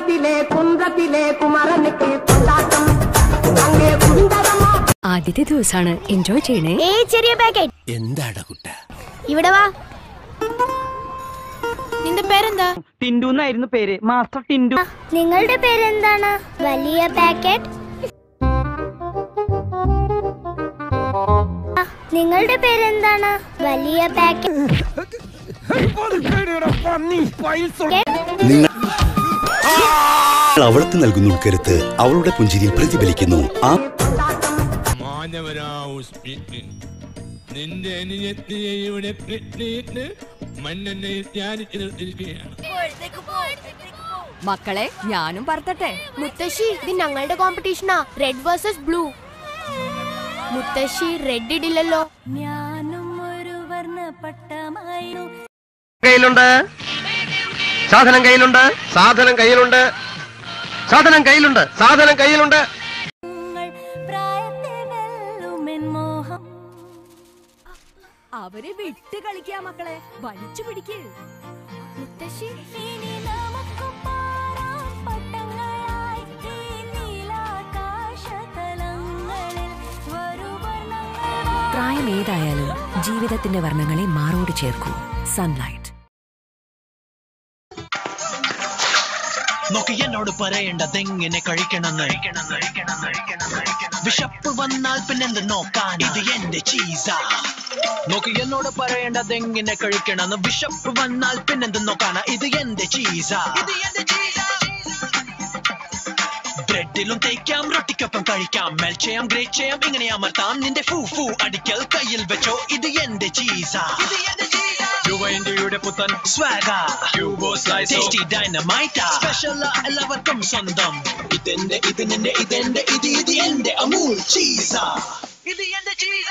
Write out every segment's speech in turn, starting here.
குன்றத்திலே குன்றத்திலே குமரனுக்கு கொண்டாட்டம் அங்கே குண்டரமா ആദ്യത്തെ ദിവസമാണ് എൻജോയ് ചെയ്യണേ ഏ ചെറിയ പാക്കറ്റ് എന്താടാ കുട്ട ഇവിടെ വാ നിന്റെ പേരെന്താ ടിൻഡു എന്നായിരുന്നു പേര് മാസ്റ്റർ ടിൻഡു നിങ്ങളുടെ പേരെന്താണ് വലിയ പാക്കറ്റ് നിങ്ങളുടെ പേരെന്താണ് വലിയ പാക്കറ്റ് നിങ്ങൾ അവൾക്ക് നൽകുന്ന ഉൾക്കരുത്ത് അവളുടെ പുഞ്ചിരിയിൽ പ്രതിഫലിക്കുന്നു ആ മാനവരാവുസ്മിന് നിന്റെ അനുജത്തിയുടെ കിട്ടിയിട്ട് മണ്ണെണ്ണ ഞാൻ നിർത്തിയിരിക്കുകയാണ് മക്കളെ ഞാനും പറത്തട്ടെ മുത്തശ്ശി ഇത് ഞങ്ങളുടെ കോമ്പറ്റീഷനാ റെഡ് വേഴ്സസ് ബ്ലൂ മുത്തശ്ശി റെഡ് ഇടില്ലല്ലോ കയ്യിലുണ്ട് സാധനം കയ്യിലുണ്ട് സാധനം കയ്യിലുണ്ട് സാധനം കയ്യിലുണ്ട് സാധനം കയ്യിലുണ്ട് അവരെ വിട്ട് കളിക്കാ മക്കളെ വലിച്ചു പിടിക്ക് മുത്തശ്ശി പ്രായം ഏതായാലും ജീവിതത്തിന്റെ വർണ്ണങ്ങളെ മാറോട് ചേർക്കൂ സൺലൈറ്റ് നോക്കി എന്നോട് പറയേണ്ടതെങ്ങനെ കഴിക്കണമെന്ന് വിശപ്പ് വന്നാൽ പിന്നെന്ത് നോക്കാൻ ഇത് എന്റെ ചീസ നോക്കി എന്നോട് പറയേണ്ടതെങ്ങനെ കഴിക്കണമെന്ന് വിശപ്പ് വന്നാൽ പിന്നെന്ത് നോക്കാനാ ഇത് എന്റെ ചീസ ബ്രെഡിലും തേക്കാം റൊട്ടിക്കൊപ്പം കഴിക്കാം മെൽ ചെയ്യാം ഗ്രേറ്റ് ചെയ്യാം ഇങ്ങനെ അമർത്താം നിന്റെ ഫൂ ഫൂ അടിക്കൽ കയ്യിൽ വെച്ചോ ഇത് എന്റെ ചീസ യുടെ പുത്തൻ സ്വാഗ ടേസ്റ്റി ഡൈനമൈറ്റ സ്പെഷ്യൽ എല്ലാവർക്കും സ്വന്തം ഇതെന്റെ ഇത് നിന്റെ ഇതെന്റെ ഇത് ഇത് എന്റെ അമൂൽ ചീസ ഇത് എന്റെ ചീസ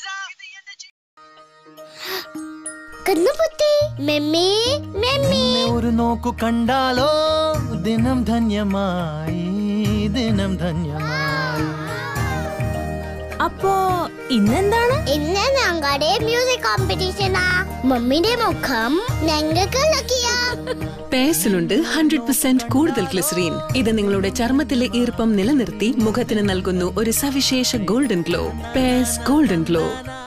കന്നുപുത്തി മെമ്മി മെമ്മി ഒരു നോക്കു കണ്ടാലോ ദിനം ധന്യമായി ദിനം ധന്യമായി അപ്പോ ഇന്നെന്താണ് ഇന്ന് ഞങ്ങളുടെ മ്യൂസിക് കോമ്പറ്റീഷനാ മമ്മിന്റെ മുഖം ഞങ്ങൾക്ക് ലക്കിയാ പേഴ്സിലുണ്ട് ഹൺഡ്രഡ് പെർസെന്റ് കൂടുതൽ ഗ്ലിസറീൻ ഇത് നിങ്ങളുടെ ചർമ്മത്തിലെ ഈർപ്പം നിലനിർത്തി മുഖത്തിന് നൽകുന്നു ഒരു സവിശേഷ golden glow Pears golden glow